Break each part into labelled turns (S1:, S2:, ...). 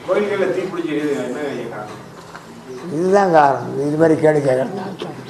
S1: கோயில்களில் தீப்பிடிச்சி எரியுது என்ன ஐயா காரணம்
S2: இதுதான் காரணம் இது மாதிரி கேடு கேட்கறது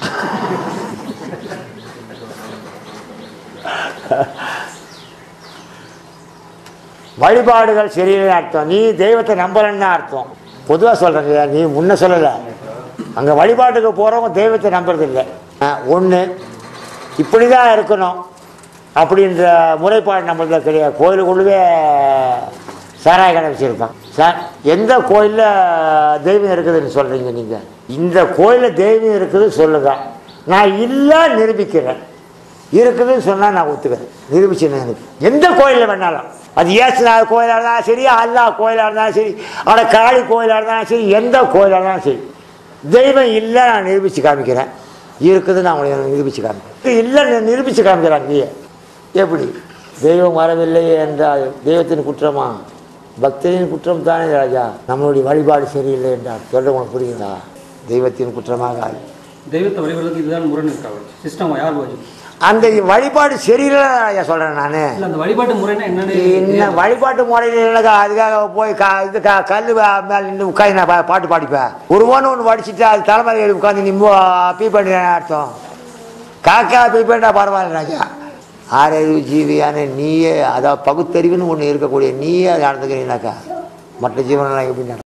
S2: வழிபாடுகள் சரியில்லைன்னு அர்த்தம் நீ தெய்வத்தை நம்பலன்னு அர்த்தம் பொதுவாக சொல்கிறேங்க நீ முன்ன சொல்லலை அங்கே வழிபாட்டுக்கு போகிறவங்க தெய்வத்தை நம்புறது இல்லை ஒன்று இப்படி தான் இருக்கணும் அப்படின்ற முறைப்பாடு நம்மள்ட்ட கிடையாது கோயிலுக்குள்ளவே சாராய கடை வச்சுருப்பான் சார் எந்த கோயிலில் தெய்வம் இருக்குதுன்னு சொல்கிறீங்க நீங்கள் இந்த கோயிலில் தெய்வம் இருக்குது சொல்லுங்க நான் இல்லை நிரூபிக்கிறேன் இருக்குதுன்னு சொன்னால் நான் ஒத்துக்கிறேன் நிரூபிச்சேன் எனக்கு எந்த கோயிலில் வேணாலும் அது ஏசுநாதர் கோயிலாக இருந்தாலும் சரி அல்லா கோயிலாக இருந்தாலும் சரி அவட காளி கோயிலாக இருந்தாலும் சரி எந்த கோயிலாக இருந்தாலும் சரி தெய்வம் இல்லை நான் நிரூபித்து காமிக்கிறேன் இருக்குது நான் உங்களுக்கு நிரூபித்து காமிக்கிறேன் இல்லை நிரூபித்து காமிக்கிறாங்க நீ எப்படி தெய்வம் வரவில்லை என்றால் தெய்வத்தின் குற்றமா பக்தரின் குற்றம் தானே ராஜா நம்மளுடைய வழிபாடு சரியில்லை என்றால் சொல்ல உனக்கு புரியுதா தெய்வத்தின் குற்றமாக ஆகி
S3: தெய்வத்தை வழிபடுறதுக்கு இதுதான் முரண் இருக்கா சிஸ்டம் யார் வச்சு
S2: அந்த வழிபாடு சரியில்லை ராஜா சொல்கிறேன் நான்
S3: இல்ல அந்த வழிபாட்டு முறைன்னா என்னன்னு
S2: என்ன வழிபாட்டு முறையில் எனக்கு அதுக்காக போய் கா இது கா கல் மேலே நின்று உட்காந்து நான் பா- பாட்டு பாடிப்பேன் ஒரு ஒன்று ஒன்று படிச்சுட்டு அது தலைமையில் உட்காந்து நீ பீ பண்ணுறேன் அர்த்தம் காக்கா பீ பண்ணா பரவாயில்ல ராஜா ஆறறிவு ஜீவியான நீயே அதாவது பகுத்தறிவுன்னு ஒன்று இருக்கக்கூடிய நீயே அதை நடந்துக்கிறீங்கனாக்கா மற்ற ஜீவனெல்லாம் எப்படி நடக்கும்